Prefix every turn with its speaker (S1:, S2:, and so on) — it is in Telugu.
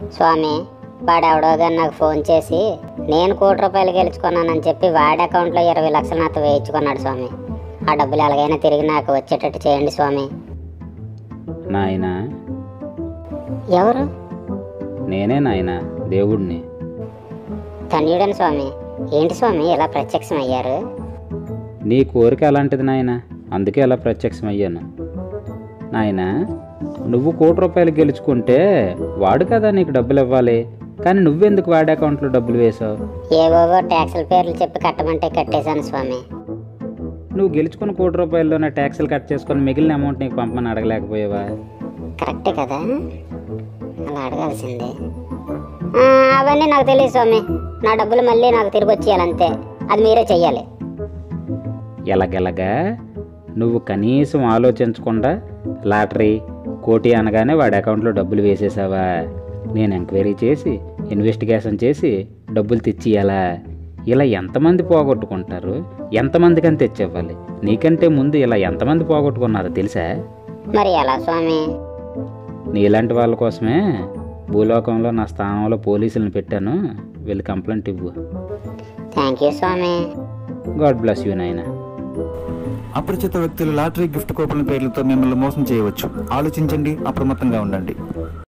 S1: స్వామి వాడెవడో కానీ నాకు ఫోన్ చేసి నేను కోటి రూపాయలు గెలుచుకున్నానని చెప్పి వాడి అకౌంట్లో ఇరవై లక్షలు నాతో వేయించుకున్నాడు స్వామి ఆ డబ్బులు ఎలాగైనా తిరిగి నాకు వచ్చేటట్టు చేయండి స్వామి
S2: నాయనా
S1: ఎవరు
S2: నేనే నాయనా దేవుడిని
S1: ధన్యుడని స్వామి ఏంటి స్వామి ఇలా ప్రత్యక్షం అయ్యారు
S2: నీ కోరిక అలాంటిది నాయన అందుకే అలా ప్రత్యక్షమయ్యాను నాయన నువ్వు కోటి రూపాయలు గెలుచుకుంటే వాడు కదా నీకు డబ్బులు ఇవ్వాలి కానీ నువ్వెందుకు వాడి అకౌంట్లో డబ్బులు వేసావు
S1: ఏవేవో ట్యాక్సుల పేర్లు చెప్పి కట్టమంటే కట్టేశాను స్వామి
S2: నువ్వు గెలుచుకున్న కోటి రూపాయల్లోనే ట్యాక్సులు కట్ చేసుకొని మిగిలిన అమౌంట్ నీకు పంపమని అడగలేకపోయావా
S1: కరెక్టే కదా అలా అడగాల్సిందే ఆ, అవన్నీ నాకు తెలియదు స్వామి నా డబ్బులు మళ్ళీ నాకు తిరిగి వచ్చేయాలంతే అది మీరే చెయ్యాలి
S2: ఎలాగెలాగా నువ్వు కనీసం ఆలోచించకుండా లాటరీ కోటి అనగానే వాడి అకౌంట్లో డబ్బులు వేసేసావా నేను ఎంక్వైరీ చేసి ఇన్వెస్టిగేషన్ చేసి డబ్బులు తెచ్చియాలా ఇలా ఎంతమంది పోగొట్టుకుంటారు ఎంతమందికని తెచ్చివ్వాలి నీకంటే ముందు ఇలా ఎంతమంది పోగొట్టుకున్నారో తెలుసా
S1: మరి ఎలా స్వామి
S2: నీలాంటి వాళ్ళ కోసమే భూలోకంలో నా స్థానంలో పోలీసులను పెట్టాను వెళ్ళి కంప్లైంట్ ఇవ్వు
S1: థ్యాంక్ యూ స్వామి
S2: గాడ్ బ్లెస్ యూ నాయనా
S3: అపరిచిత వ్యక్తులు లాటరీ గిఫ్ట్ కూపన్ల పేర్లతో మిమ్మల్ని మోసం చేయవచ్చు ఆలోచించండి అప్రమత్తంగా ఉండండి